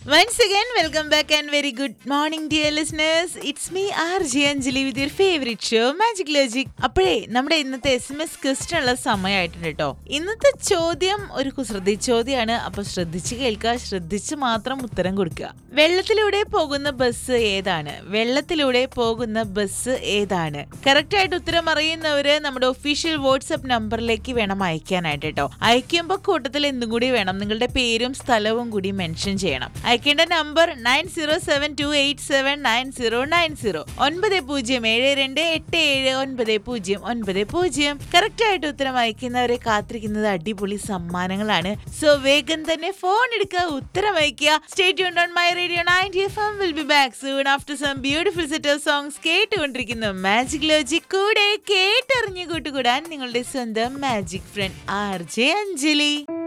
Once again, welcome back and very good morning, dear listeners. It's me, RJ Anjali, with your favorite show, Magic Logic. അപ്പോഴേ നമ്മുടെ ഇന്നത്തെ S M S question ഉള്ള സമയമായിട്ടുണ്ട് കേട്ടോ ഇന്നത്തെ ചോദ്യം ഒരു കുസൃതി ചോദ്യമാണ് അപ്പൊ ശ്രദ്ധിച്ച് കേൾക്കുക ശ്രദ്ധിച്ച് മാത്രം ഉത്തരം കൊടുക്കുക വെള്ളത്തിലൂടെ പോകുന്ന ബസ് ഏതാണ് വെള്ളത്തിലൂടെ പോകുന്ന ബസ് ഏതാണ് കറക്റ്റ് ആയിട്ട് ഉത്തരം അറിയുന്നവര് നമ്മുടെ ഒഫീഷ്യൽ വാട്സ്ആപ്പ് നമ്പറിലേക്ക് വേണം അയക്കാനായിട്ട് കേട്ടോ അയക്കുമ്പോൾ കൂട്ടത്തിൽ എന്തും കൂടി വേണം നിങ്ങളുടെ പേരും സ്ഥലവും കൂടി മെൻഷൻ ചെയ്യണം അയക്കേണ്ട number nine zero seven two eight seven nine zero nine zero ഒൻപത് പൂജ്യം ഏഴ് രണ്ട് എട്ട് ഏഴ് ഒൻപത് പൂജ്യം ഒൻപത് പൂജ്യം കറക്റ്റ് ആയിട്ട് ഉത്തരം അയക്കുന്നവരെ കാത്തിരിക്കുന്നത് അടിപൊളി സമ്മാനങ്ങളാണ് സോ വേഗം തന്നെ ഫോൺ എടുക്കുക ഉത്തരം അയക്കുക stay on my radio ninety F M will be back soon after some beautiful set of songs കേട്ടുകൊണ്ടിരിക്കുന്നു മാജിക് ലോജിക് കൂടെ കേട്ടറിഞ്ഞു കൂട്ടുകൂടാൻ നിങ്ങളുടെ സ്വന്തം magic friend R J Anjali